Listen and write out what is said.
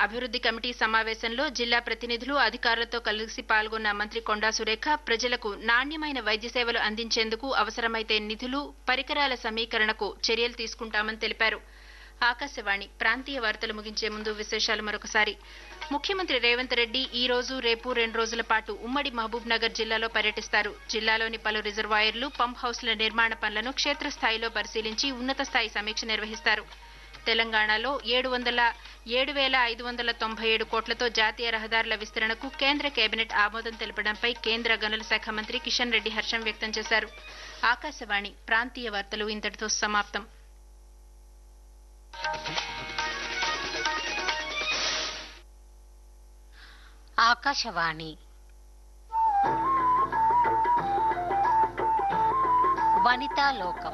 అభివృద్ధి కమిటీ సమావేశంలో జిల్లా ప్రతినిధులు అధికారులతో కలిసి పాల్గొన్న మంత్రి కొండా సురేఖ ప్రజలకు నాణ్యమైన వైద్య సేవలు అందించేందుకు అవసరమైతే నిధులు పరికరాల సమీకరణకు చర్యలు తీసుకుంటామని తెలిపారు ఆకాశవాణి ప్రాంతీయ వార్తలు ముగించే ముందు విశేషాలు మరొకసారి ముఖ్యమంత్రి రేవంత్ రెడ్డి ఈ రోజు రేపు రెండు రోజుల పాటు ఉమ్మడి మహబూబ్ నగర్ జిల్లాలో పర్యటిస్తారు జిల్లాలోని పలు రిజర్వాయర్లు పంప్ హౌస్ల నిర్మాణ పనులను క్షేత్రస్థాయిలో పరిశీలించి ఉన్నత స్థాయి సమీక్ష నిర్వహిస్తారు తెలంగాణలో ఏడు వందల ఏడు వేల ఐదు వందల తొంభై ఏడు కోట్లతో జాతీయ రహదారుల విస్తరణకు కేంద్ర కేబినెట్ ఆమోదం తెలపడంపై కేంద్ర గనుల శాఖ మంత్రి కిషన్ రెడ్డి హర్షం వ్యక్తం చేశారు ఆకాశవాణి ప్రాంతీయ వార్తలు ఇంతటితో సమాప్తం ఆకాశవాణి వనితా లోకం